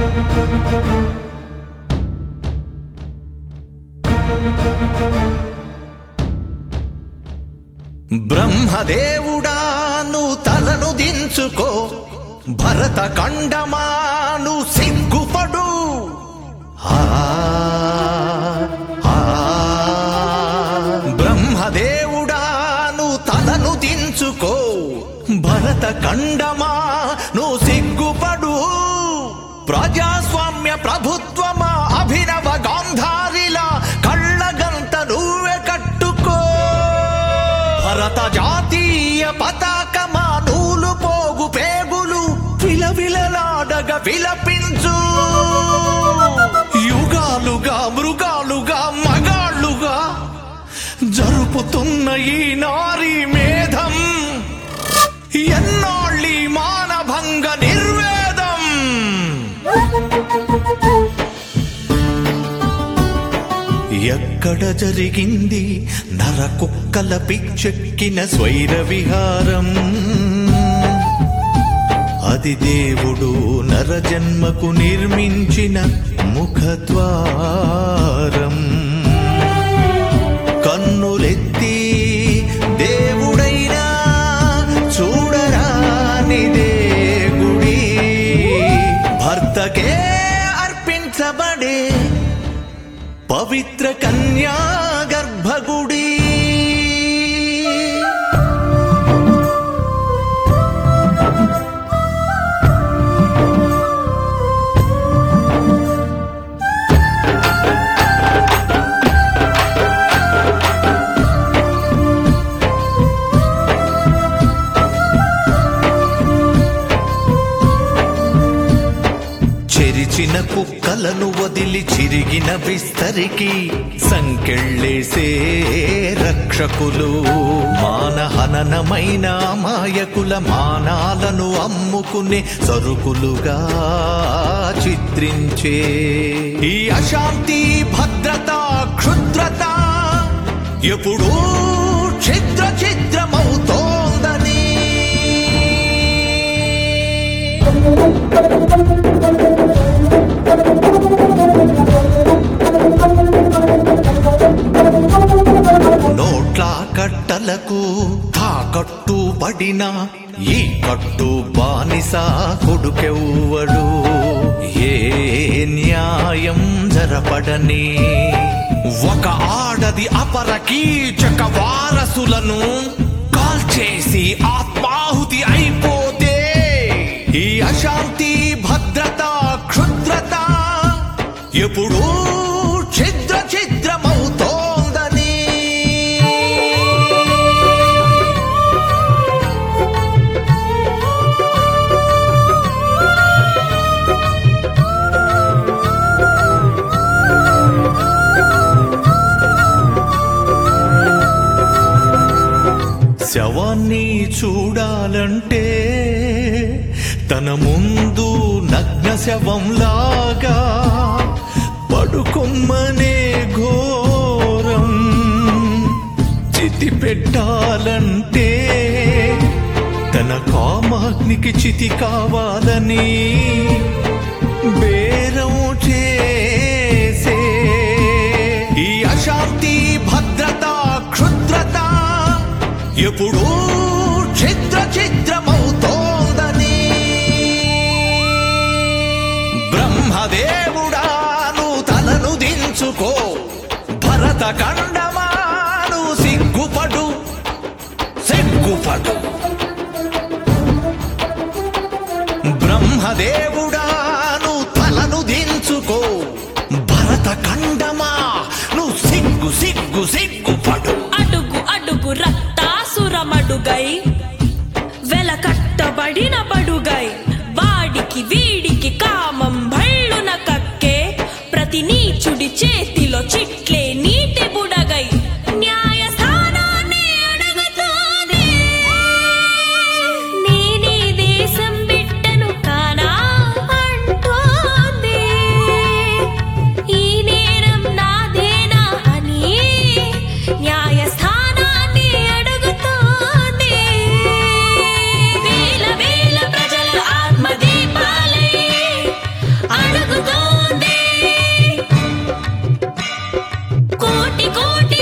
బ్రహ్మదేవుడా నువ్వు తలను దించుకో భరత కండమాను సిగ్గుపడు ఆ, ఆ, బ్రహ్మదేవుడా నువ్వు తలను దించుకో భరత కండమా నువ్వు సిగ్గుపడు ప్రజాస్వామ్య ప్రభుత్వమా అభినవ గాంధారిలా కళ్ళగంత నువ్వే కట్టుకో భరత జాతీయ పతాకమా నూలు పోగు పేగులు విలవిలలాడగ విలపించు యుగాలుగా మృగాలుగా మగాళ్ళుగా జరుపుతున్న ఈ నారీ మేధం ఎన్నాళ్ళీ మానభంగ నిర్వేదం ఎక్కడ జరిగింది నర కుక్కల పిచ్చెక్కిన స్వైర విహారం అది దేవుడు నర జన్మకు నిర్మించిన ముఖద్వారం కన్నులెత్తి దేవుడైనా చూడరానిదే గుడి భర్తకే అర్పించబడే పవిత్ర కన్యా గర్భగుడి చెరిచిన కుక్కలను వదిలి చిరిగిన విస్తరికి సంకెళ్ళేసే రక్షకులు మానహననమైన మాయకుల మానాలను అమ్ముకునే సరుకులుగా చిత్రించే ఈ అశాంతి భద్రత క్షుద్రత ఎప్పుడూ ఛిద్ర ఛిద్రమవుతోందని నోట్ల కట్టలకు తాకట్టు పడిన ఈ కట్టు బానిస కొడుకెవ్వడు ఏ న్యాయం జరపడని ఒక ఆడది అపర కీచక వారసులను కాల్చేసి ఆత్మాహుతి అయిపోతే ఈ అశాంతి భద్రత క్షుద్రత ఎప్పుడూ ఛిద్ర ఛిద్రమవుతోందని శవాన్ని చూడాలంటే తన ముందు నగ్న శవంలాగా పడుకొమ్మనే ఘోరం చితి పెట్టాలంటే తన కామాగ్నికి చితి కావాలని బేరం చేసే ఈ అశాంతి భద్రత క్షుద్రత ఎప్పుడూ ఛిద్ర ఛిద్రమవుతోందని బ్రహ్మదేవుడాను తలను దించుకో భరత కండమాను సిగ్గుపడు సిగ్గుపడు బ్రహ్మదేవుడాను తలను దించుకో భరత కండమా నువ్వు సిగ్గు సిగ్గు సిగ్గుపడు అడుగు అడుగు రక్తాసురమడుగై వెల కట్టబడిన బడుగై వాడికి వీడికి కామం భళ్ళున కక్కే ప్రతి నీచుడి చేతిలో చిట్లే నీటి బుడగై న్యాయస్థానాన్ని అడుగుతోంది. నేనే దేశం బిడ్డను కానా అంటోంది. ఈ నేరం నాదేనా అని న్యాయస్థానాన్ని అడుగుతోంది కోటి